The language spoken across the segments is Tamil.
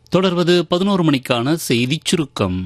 தொடர்வது பதினோரு மணிக்கான செய்திச் சுருக்கம்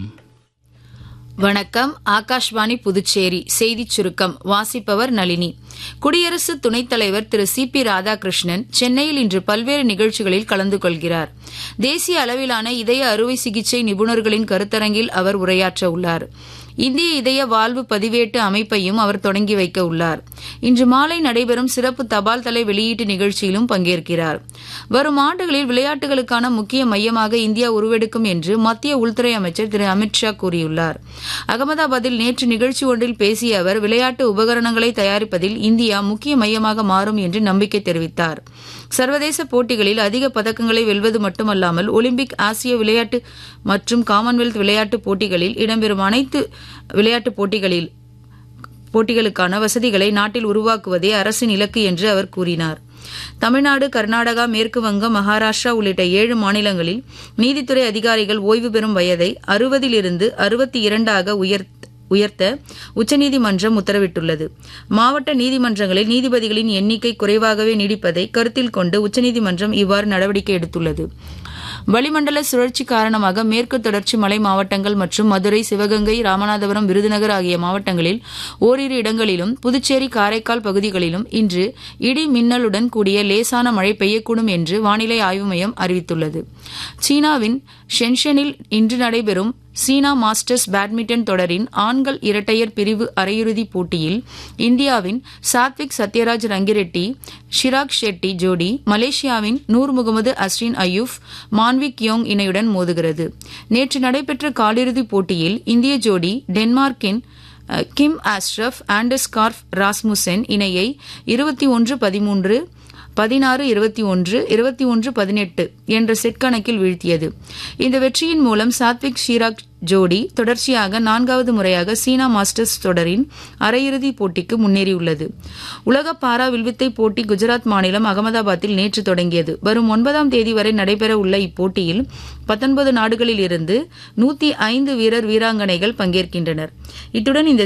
வணக்கம் ஆகாஷ்வாணி புதுச்சேரி செய்திச் சுருக்கம் வாசிப்பவர் நளினி குடியரசு துணைத் தலைவர் திரு சி பி ராதாகிருஷ்ணன் சென்னையில் இன்று பல்வேறு நிகழ்ச்சிகளில் கலந்து கொள்கிறார் தேசிய அளவிலான இதய அறுவை சிகிச்சை நிபுணர்களின் கருத்தரங்கில் அவர் உரையாற்ற உள்ளார் இந்திய இதய வாழ்வு பதிவேட்டு அமைப்பையும் அவர் தொடங்கி வைக்க உள்ளார் இன்று மாலை நடைபெறும் சிறப்பு தபால் தலை வெளியீட்டு நிகழ்ச்சியிலும் பங்கேற்கிறார் வரும் ஆண்டுகளில் விளையாட்டுகளுக்கான முக்கிய மையமாக இந்தியா உருவெடுக்கும் என்று மத்திய உள்துறை அமைச்சர் திரு அமித்ஷா கூறியுள்ளார் அகமதாபாத்தில் நேற்று நிகழ்ச்சி ஒன்றில் பேசிய அவர் விளையாட்டு உபகரணங்களை தயாரிப்பதில் இந்தியா முக்கிய மையமாக மாறும் என்று நம்பிக்கை தெரிவித்தார் சர்வதேச போட்டிகளில் அதிக பதக்கங்களை வெல்வது மட்டுமல்லாமல் ஒலிம்பிக் ஆசிய விளையாட்டு மற்றும் காமன்வெல்த் விளையாட்டுப் போட்டிகளில் இடம்பெறும் அனைத்து விளையாட்டுப் போட்டிகளில் போட்டிகளுக்கான வசதிகளை நாட்டில் உருவாக்குவதே அரசின் இலக்கு என்று அவர் கூறினார் தமிழ்நாடு கர்நாடகா மேற்கு வங்கம் மகாராஷ்டிரா உள்ளிட்ட ஏழு மாநிலங்களில் நீதித்துறை அதிகாரிகள் ஓய்வு பெறும் வயதை அறுபதிலிருந்து அறுபத்தி இரண்டாக உயர் உயர்த்த உச்சநீதிமன்றம் உத்தரவிட்டுள்ளது மாவட்ட நீதிமன்றங்களில் நீதிபதிகளின் எண்ணிக்கை குறைவாகவே நீடிப்பதை கருத்தில் கொண்டு உச்சநீதிமன்றம் இவ்வாறு நடவடிக்கை எடுத்துள்ளது வளிமண்டல சுழற்சி காரணமாக மேற்கு தொடர்ச்சி மலை மாவட்டங்கள் மற்றும் மதுரை சிவகங்கை ராமநாதபுரம் விருதுநகர் ஆகிய மாவட்டங்களில் ஓரிரு இடங்களிலும் புதுச்சேரி காரைக்கால் பகுதிகளிலும் இன்று இடி மின்னலுடன் கூடிய லேசான மழை பெய்யக்கூடும் என்று வானிலை ஆய்வு மையம் அறிவித்துள்ளது சீனாவின் ஷென்ஷனில் இன்று நடைபெறும் சீனா மாஸ்டர்ஸ் பேட்மிண்டன் தொடரின் ஆண்கள் இரட்டையர் பிரிவு அரையிறுதிப் போட்டியில் இந்தியாவின் சாத்விக் சத்யராஜ் ரங்கிரெட்டி ஷிராக் ஷெட்டி ஜோடி மலேசியாவின் நூர் முகமது அஸ்ரின் அயூப் மான்விக் யோங் இணையுடன் மோதுகிறது நேற்று நடைபெற்ற காலிறுதிப் போட்டியில் இந்திய ஜோடி டென்மார்க்கின் அஹ், கிம் ஆஸ்ட்ரஃப் ஆண்டர்ஸ்கார்ஃப் ராஸ்முசென் இணையை இருபத்தி ஒன்று பதிமூன்று பதினாறு இருபத்தி ஒன்று இருபத்தி ஒன்று பதினெட்டு என்ற செட் கணக்கில் வீழ்த்தியது இந்த வெற்றியின் மூலம் சாத்விக் ஷீராக் ஜோடி தொடர்ச்சியாக நான்காவது முறையாக சீனா மாஸ்டர்ஸ் தொடரின் அரையிறுதிப் போட்டிக்கு முன்னேறியுள்ளது உலக பாரா வில்வித்தை போட்டி குஜராத் மாநிலம் அகமதாபாத்தில் நேற்று தொடங்கியது வரும் ஒன்பதாம் தேதி வரை நடைபெற உள்ள இப்போட்டியில் பத்தொன்பது நாடுகளில் இருந்து நூத்தி ஐந்து வீரர் வீராங்கனைகள் பங்கேற்கின்றனர் இத்துடன் இந்த